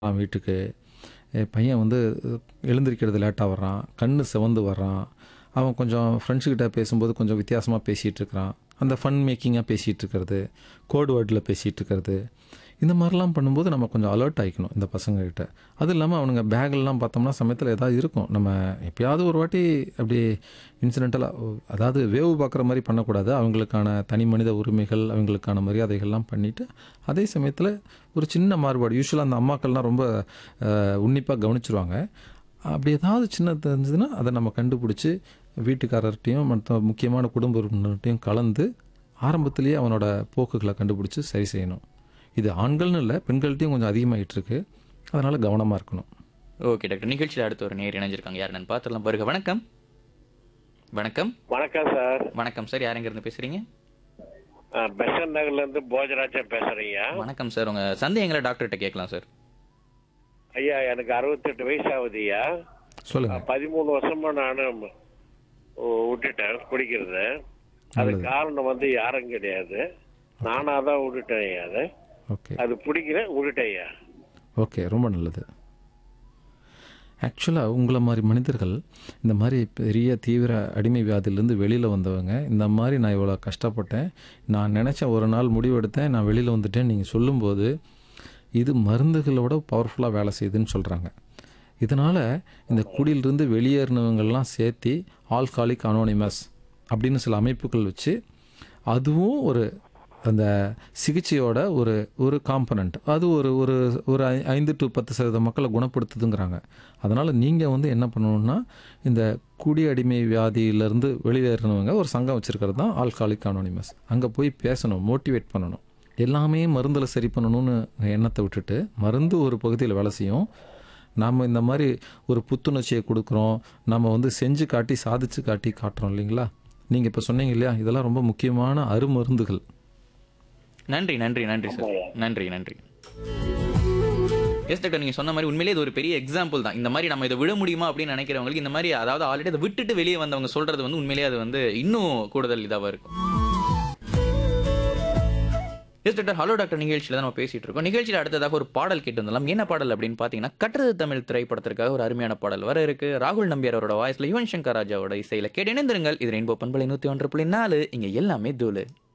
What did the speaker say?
வரான் வீட்டுக்கு என் பையன் வந்து எழுந்திருக்கிறது லேட்டாக வர்றான் கண்ணு சிவந்து வர்றான் அவன் கொஞ்சம் ஃப்ரெண்ட்ஸுக்கிட்ட பேசும்போது கொஞ்சம் வித்தியாசமாக பேசிகிட்டு இருக்கிறான் அந்த ஃபன் மேக்கிங்காக பேசிகிட்டு இருக்கிறது கோட் வேர்டில் பேசிகிட்டு இருக்கிறது இந்த மாதிரிலாம் பண்ணும்போது நம்ம கொஞ்சம் அலர்ட் ஆகிக்கணும் இந்த பசங்கக்கிட்ட அது இல்லாமல் அவனுங்க பேக்லாம் பார்த்தோம்னா சமயத்தில் ஏதாவது இருக்கும் நம்ம எப்பயாவது ஒரு வாட்டி அப்படி இன்சிடென்டலாக அதாவது வேவு பார்க்குற மாதிரி பண்ணக்கூடாது அவங்களுக்கான தனி மனித உரிமைகள் அவங்களுக்கான மரியாதைகள்லாம் பண்ணிவிட்டு அதே சமயத்தில் ஒரு சின்ன மாறுபாடு யூஸ்வலாக அந்த அம்மாக்கள்லாம் ரொம்ப உன்னிப்பாக கவனிச்சிருவாங்க அப்படி ஏதாவது சின்ன தெரிஞ்சதுன்னா அதை நம்ம கண்டுபிடிச்சி வீட்டுக்காரர்கிட்டையும் மற்ற முக்கியமான குடும்ப உறுப்பினர்கிட்டையும் கலந்து ஆரம்பத்திலேயே அவனோட போக்குகளை கண்டுபிடிச்சி சரி செய்யணும் இது ஆண்கள்னு இல்லை பெண்கள்கிட்டையும் கொஞ்சம் அதிகமாகிட்டு இருக்கு அதனால் கவனமாக இருக்கணும் ஓகே டாக்டர் நிகழ்ச்சியில் அடுத்து ஒரு நேர் இணைஞ்சிருக்காங்க யார் நான் பார்த்துடலாம் பாருங்க வணக்கம் வணக்கம் வணக்கம் சார் வணக்கம் சார் யார் இருந்து பேசுறீங்க பெசன் நகர்ல இருந்து போஜராஜா பேசுறீங்க வணக்கம் சார் உங்க சந்தேகங்களை டாக்டர்கிட்ட கேட்கலாம் சார் ஐயா எனக்கு அறுபத்தெட்டு வயசு ஆகுதுயா சொல்லுங்கள் பதிமூணு வருஷமா நானும் விட்டுட்டேன் குடிக்கிறது அது காரணம் வந்து யாரும் கிடையாது நானா தான் விட்டுட்டேன் ஐயா அது ஓகே அது பிடிக்கிறேன் விட்டுட்டேன் ஐயா ஓகே ரொம்ப நல்லது ஆக்சுவலாக உங்களை மாதிரி மனிதர்கள் இந்த மாதிரி பெரிய தீவிர அடிமை வியாதியிலேருந்து வெளியில் வந்தவங்க இந்த மாதிரி நான் இவ்வளோ கஷ்டப்பட்டேன் நான் நினச்ச ஒரு நாள் முடிவெடுத்தேன் நான் வெளியில் வந்துட்டேன் நீங்கள் சொல்லும்போது இது மருந்துகளோட பவர்ஃபுல்லாக வேலை செய்யுதுன்னு சொல்கிறாங்க இதனால் இந்த குடியிலிருந்து வெளியேறினவங்கள்லாம் சேர்த்து ஆல்காலிக் அனோனிமஸ் அப்படின்னு சில அமைப்புகள் வச்சு அதுவும் ஒரு அந்த சிகிச்சையோட ஒரு ஒரு காம்பனண்ட் அது ஒரு ஒரு ஒரு ஐ- ஐந்து டு பத்து சதவீத மக்களை குணப்படுத்துதுங்கிறாங்க அதனால் நீங்கள் வந்து என்ன பண்ணணும்னா இந்த குடி அடிமை வியாதியிலேருந்து வெளியேறினவங்க ஒரு சங்கம் வச்சுருக்கிறது தான் ஆல்காலிக் அனோனிமஸ் அங்கே போய் பேசணும் மோட்டிவேட் பண்ணணும் எல்லாமே மருந்தில் சரி பண்ணணும்னு எண்ணத்தை விட்டுட்டு மருந்து ஒரு பகுதியில் வேலை செய்யும் நாம் இந்த மாதிரி ஒரு புத்துணர்ச்சியை கொடுக்குறோம் நம்ம வந்து செஞ்சு காட்டி சாதிச்சு காட்டி காட்டுறோம் இல்லைங்களா நீங்கள் இப்போ சொன்னீங்க இல்லையா இதெல்லாம் ரொம்ப முக்கியமான அருமருந்துகள் நன்றி நன்றி நன்றி சார் நன்றி நன்றி எஸ் டாக்டர் நீங்க சொன்ன மாதிரி உண்மையிலேயே இது ஒரு பெரிய எக்ஸாம்பிள் தான் இந்த மாதிரி நம்ம இதை விட முடியுமா அப்படின்னு நினைக்கிறவங்களுக்கு இந்த மாதிரி அதாவது ஆல்ரெடி அதை விட்டுட்டு வெளியே வந்தவங்க சொல்றது வந்து உண்மையிலேயே அது வந்து இன்னும் கூடுதல் இதாவா இருக்கும் எஸ் டாக்டர் ஹலோ டாக்டர் நிகழ்ச்சியில் தான் நம்ம பேசிட்டு இருக்கோம் நிகழ்ச்சியில் அடுத்ததாக ஒரு பாடல் கேட்டு வந்தலாம் என்ன பாடல் அப்படின்னு பார்த்தீங்கன்னா கட்டுறது தமிழ் திரைப்படத்திற்காக ஒரு அருமையான பாடல் வர இருக்கு ராகுல் நம்பியார் அவரோட வாய்ஸ்ல யுவன் சங்கர் ராஜாவோட இசையில கேட்டு இணைந்திருங்கள் இது ரெயின்போ பண்பலை நூற்றி ஒன்று புள்ளி நாலு இங்கே எல்லாமே தூளு